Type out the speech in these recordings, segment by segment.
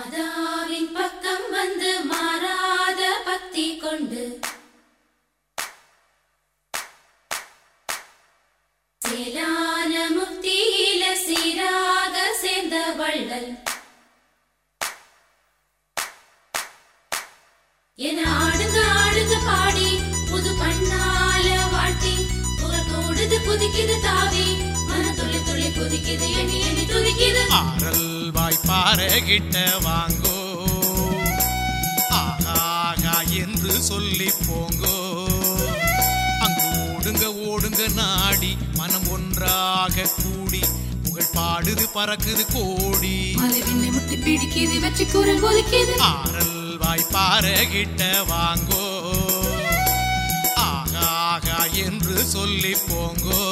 மாதாவின் பக்கம் வந்து மாறாத பக்தி கொண்டு சேலான முக்தியில சீராக சேர்ந்த வள்ளல் என ஆடுங்க ஆடுங்க பாடி புது பண்ணால வாழ்த்தி புகழ் கூடுது குதிக்குது தாவி மன துள்ளி துள்ளி குதிக்குது எண்ணி எண்ணி துதிக்குது ஆரல் வாய்ப்பார கிட்ட வாங்கோ ஆகாகா என்று சொல்லி போங்கோ அங்கு ஓடுங்க ஓடுங்க நாடி மனம் ஒன்றாக கூடி புகழ் பாடுது பறக்குது கோடி மலைவிண்ணை முட்டி பிடிக்குது வெற்றி குரல் ஒலிக்குது ஆரல் வாய்ப்பார கிட்ட வாங்கோ ஆகாகா என்று சொல்லி போங்கோ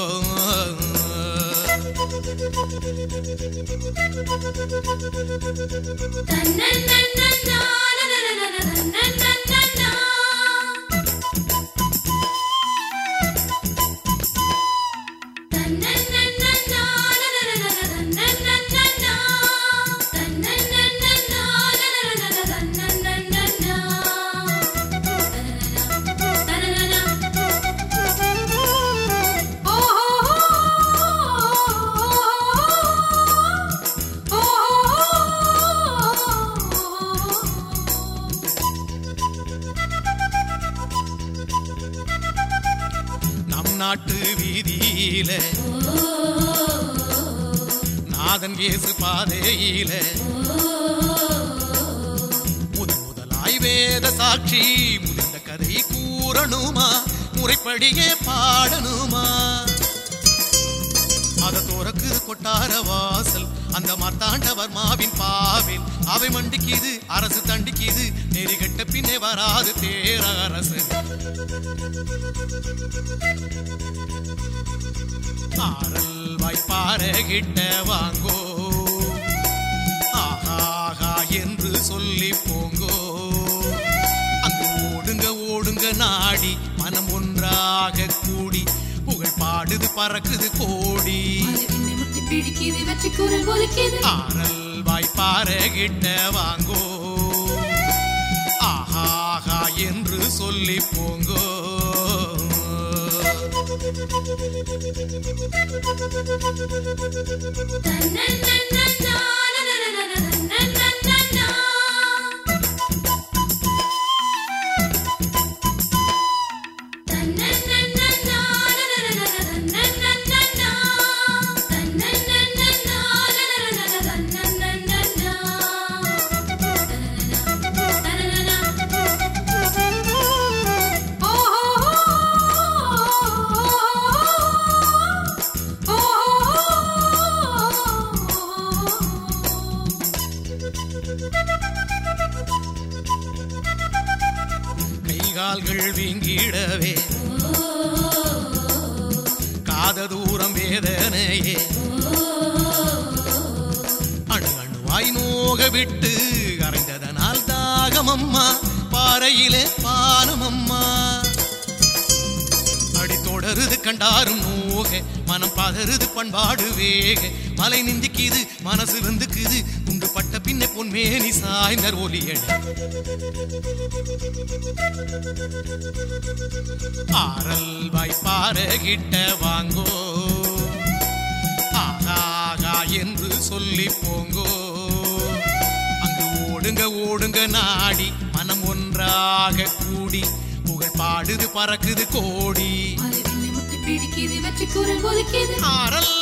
தன்னன்னன்னன்னா, நனனனனனனனனனனா. தன்னன்னன்னன்னா, நனனனனனனனனனா. தன்னன்னன்னன்னா, நனனனனனனனனனா. தனனனா, தனனனா. நம் நாட்டு வீதியில நாதன் இயேசு பாதையில முதன் முதலாய் வேத சாட்சி முதிர்ந்த கதை கூறணுமா முறைப்படியே பாடணுமா அத துறக்குது கொட்டார வாசல் அந்த மார்த்தாண்டவர் மாவின் பாவில் அவை மண்டிக்குது அரசு தண்டிக்குது நெறிகட்ட பின்னே வராது தேரரசு ஆரல் வாய்ப்பார கிட்ட வாங்கோ ஆஹாஹா என்று சொல்லி போங்கோ அங்கு ஓடுங்க ஓடுங்க நாடி மனம் ஒன்றாக கூடி புகழ் பாடுது பறக்குது கோடி மலைவிண்ணை முட்டி பிடிக்குது வெற்றி குரல் ஒலிக்குது ஆரல் வாய்ப்பார கிட்ட வாங்கோ ஆஹாஹா என்று சொல்லி போங்கோ தன்னன்னன்னன்னா, நனனனனனனனனனா. தன்னன்னன்னன்னா, நனனனனனனனனனா. தன்னன்னன்னன்னா, நனனனனனனனனனா. தனனனா, தனனனா. கைகால்கள் வீங்கிடவே காத தூரம் வேதனையே அணு அணுவாய் நோக விட்டு கரைந்ததனால் தாகமம்மா பாறையிலே பானமம்மா அடி தொடருது கண்டாரும் நோக மனம் பதறுது பண்பாடு வேக மலை நிந்திக்குது மனசு வந்துக்குது உண்டு பட்ட பின்ன பொன்மேனி சாய்ந்தர் ஒலியட ஆரல் வாய்ப்பார கிட்ட வாங்கோ ஆகாகா என்று சொல்லி போங்கோ அங்கு ஓடுங்க ஓடுங்க நாடி மனம் ஒன்றாக கூடி புகழ் பாடுது பறக்குது கோடி மலைவிண்ணை முட்டி பிடிக்குது வெற்றி குரல் ஒலிக்குது ஆரல்